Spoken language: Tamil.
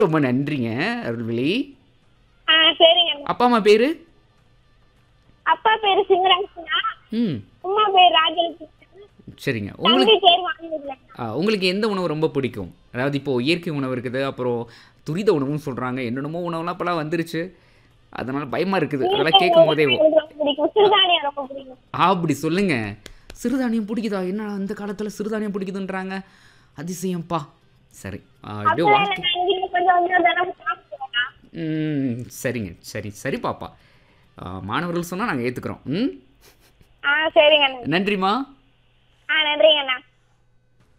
ரொம்ப நன்றிங்க அருள்விழி ஆ சரிங்க அப்பா அம்மா பேர் அப்பா பேரு சிங்கராஜ்னா ம் அம்மா பேர் ராஜலட்சுமி சரிங்க உங்களுக்கு தம்பி பேர் வாங்கிருக்கேன் ஆ, உங்களுக்கு எந்த உணவு ரொம்ப பிடிக்கும் அதாவது இப்போது இயற்கை உணவு இருக்குது அப்புறம் துரித உணவுன்னு சொல்கிறாங்க என்னென்னமோ உணவுலாம் இப்போலாம் வந்துருச்சு அதனால் பயமாக இருக்குது அதெல்லாம் கேட்கும் போதே எனக்கு ரொம்ப பிடிக்கும் சிறுதானியம் ரொம்ப பிடிக்கும் அப்படி சொல்லுங்க சிறுதானியம் பிடிக்குதா என்ன அந்த காலத்தில் சிறுதானியம் பிடிக்குதுன்றாங்க அதிசயம்ப்பா சரி ஆ, எப்படியோ அப்பெல்லாம் வாழ்க்கை நான் இங்கே கொஞ்சம் கொஞ்சம் தினம் சாப்பிடுவேன் ம் சரிங்க சரி சரி பாப்பா ஆ, மாணவர்கள் சொன்னால் நாங்கள் ஏற்றுக்குறோம் ம் ஆ சரிங்க நன்றிம்மா